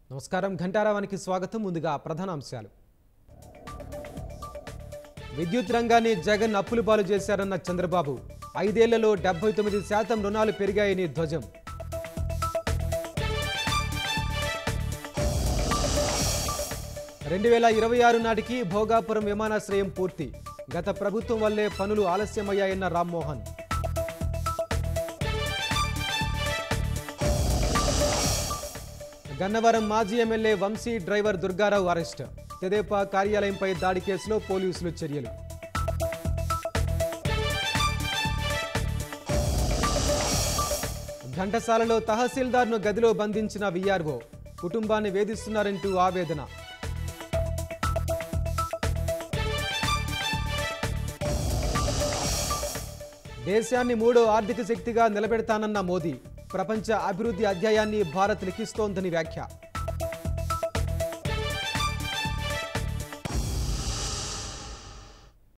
నమస్కారం ఘంటారావానికి స్వాగతం ముందుగా ప్రధాన అంశాలు విద్యుత్ రంగాన్ని జగన్ అప్పులు పాలు చేశారన్న చంద్రబాబు ఐదేళ్లలో డెబ్బై తొమ్మిది శాతం రుణాలు పెరిగాయని ధ్వజం రెండు వేల ఇరవై ఆరు నాటికి భోగాపురం విమానాశ్రయం పూర్తి గత ప్రభుత్వం వల్లే పనులు ఆలస్యమయ్యాయన్న రామ్మోహన్ గన్నవరం మాజీ MLA Vamsi driver Durgarao arrest తెదేపా కార్యాలయంపై దాడి కేసులో పోలీసులు చర్యలు ఘంటసాలలో తహసీల్దార్ను గదిలో బంధించిన విఆర్ఓ కుటుంబాన్ని వేధిస్తున్నారంటూ ఆవేదన దేశాన్ని మూడో ఆర్థిక శక్తిగా నిలబెడతానన్న మోదీ ప్రపంచ అభివృద్ధి అధ్యాయాన్ని భారత్ లిఖిస్తోందని వ్యాఖ్య